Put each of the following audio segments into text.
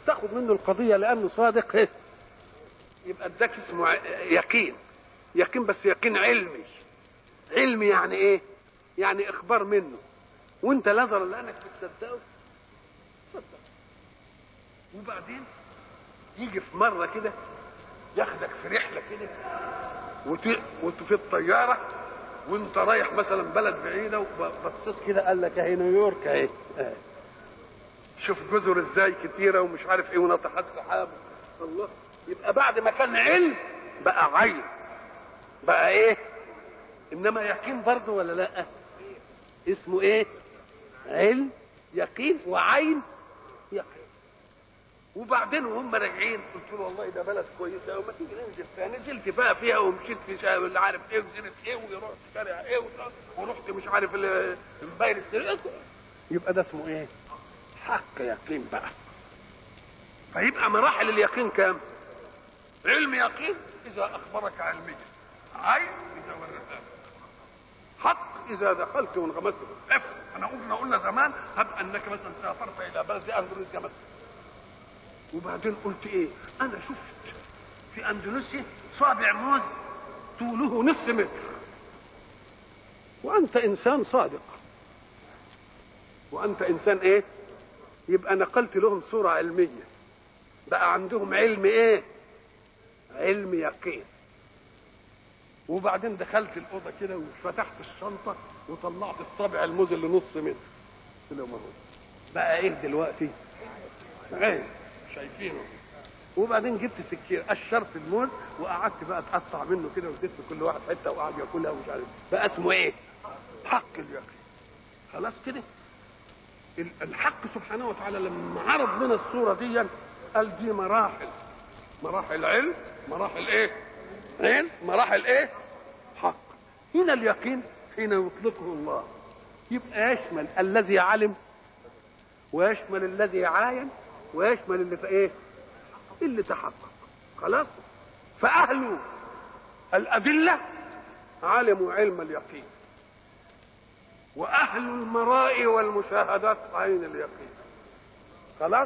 تاخد منه القضيه لانه صادق إيه؟ يبقى اداك اسمه ع- يقين يقين بس يقين علمي علمي يعني ايه يعني اخبار منه وانت نظرا لانك بتصدقه صدق وبعدين يجي في مره كده ياخدك في رحله كده وت... وانت في الطياره وانت رايح مثلا بلد بعيده وبصيت كده قال لك اهي نيويورك اهي آه. شوف جزر ازاي كتيره ومش عارف ايه وناطحات سحاب الله يبقى بعد ما كان علم بقى عين بقى ايه انما يقين برضه ولا لا اسمه ايه علم يقين وعين يقين وبعدين وهم راجعين قلت له والله ده بلد كويسه وما تيجي ننزل فيها نزلت بقى فيها ومشيت في شارع اللي عارف ايه ونزلت ايه ورحت شارع ايه ورحت مش عارف ال- الموبايل السريع يبقى ده اسمه ايه؟ حق يقين بقى فيبقى مراحل اليقين كام؟ علم يقين اذا اخبرك علميا عين اذا ورثك حق اذا دخلت وانغمست افهم انا قلنا قلنا زمان هب انك مثلا سافرت الى بلد اندونيسيا مثلا وبعدين قلت ايه انا شفت في اندونيسيا صابع موز طوله نصف متر وانت انسان صادق وانت انسان ايه يبقى نقلت لهم صورة علمية بقى عندهم علم ايه علم يقين وبعدين دخلت الأوضة كده وفتحت الشنطة وطلعت الصابع الموز اللي نص متر قلت لهم اهو بقى ايه دلوقتي علم شايفينه وبعدين جبت سكين قشرت الموز وقعدت بقى اتقطع منه كده واديت كل واحد حته وقعد ياكلها ومش عارف بقى اسمه ايه؟ حق اليقين خلاص كده ال- الحق سبحانه وتعالى لما عرض لنا الصوره دي قال دي مراحل مراحل علم مراحل ايه؟ علم مراحل ايه؟ حق هنا اليقين حين يطلقه الله يبقى يشمل الذي علم ويشمل الذي عاين ويشمل اللي في ايه اللي تحقق خلاص فاهل الادله علموا علم اليقين واهل المرائي والمشاهدات عين اليقين خلاص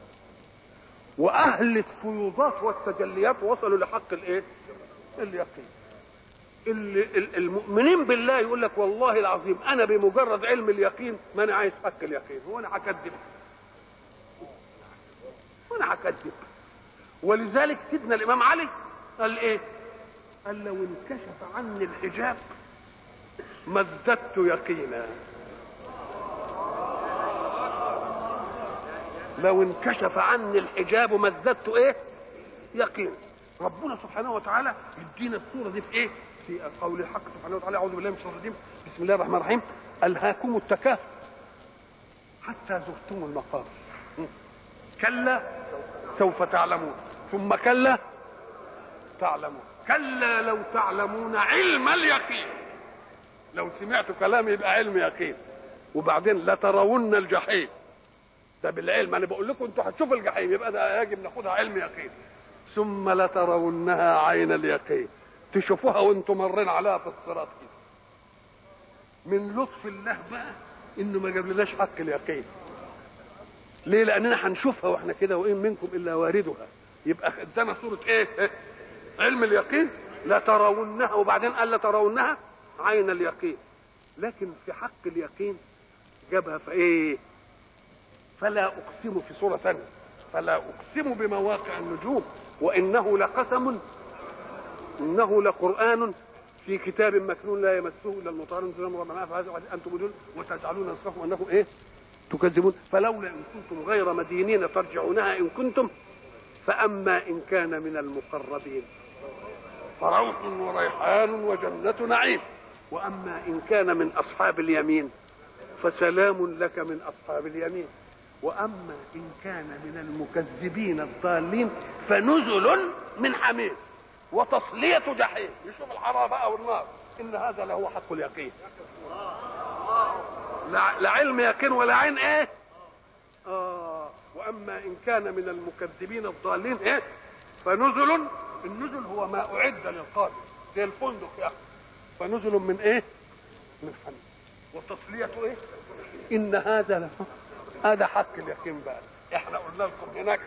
واهل الفيوضات والتجليات وصلوا لحق الايه اليقين اللي ال- المؤمنين بالله يقول لك والله العظيم انا بمجرد علم اليقين ما انا عايز حق اليقين وانا هكذب وانا هكذب ولذلك سيدنا الامام علي قال ايه قال لو انكشف عني الحجاب ما ازددت يقينا لو انكشف عني الحجاب ما ازددت ايه يقين ربنا سبحانه وتعالى يدينا الصوره دي في ايه في قول الحق سبحانه وتعالى اعوذ بالله من الشيطان الرجيم بسم الله الرحمن الرحيم الهاكم التكاثر حتى زرتم المقابر كلا سوف تعلمون ثم كلا تعلمون كلا لو تعلمون علم اليقين لو سمعتوا كلامي يبقى علم يقين وبعدين لترون الجحيم ده بالعلم انا بقول لكم انتوا هتشوفوا الجحيم يبقى ده يجب ناخدها علم يقين ثم لترونها عين اليقين تشوفوها وانتم مرين عليها في الصراط كده من لطف الله بقى انه ما جابلناش حق اليقين ليه لاننا هنشوفها واحنا كده وان منكم الا واردها يبقى ادانا صوره ايه إيه؟ علم اليقين لا ترونها وبعدين قال لا ترونها عين اليقين لكن في حق اليقين جابها في ايه فلا اقسم في سوره ثانيه فلا اقسم بمواقع النجوم وانه لقسم انه لقران في كتاب مكنون لا يمسه الا المطهرون سلام ربنا فهذا انتم مدون وتجعلون رزقكم انكم ايه تكذبون فلولا ان كنتم غير مدينين ترجعونها ان كنتم فاما ان كان من المقربين فروح وريحان وجنة نعيم واما ان كان من اصحاب اليمين فسلام لك من اصحاب اليمين واما ان كان من المكذبين الضالين فنزل من حميم وتصلية جحيم يشوف الحرارة بقى والنار ان هذا لهو حق اليقين لا لا علم يقين ولا عين ايه اه واما ان كان من المكذبين الضالين ايه فنزل النزل هو ما اعد للقادم زي الفندق يا اخي فنزل من ايه من حميم وتصلية ايه ان هذا له هذا حق اليقين بقى احنا قلنا لكم هناك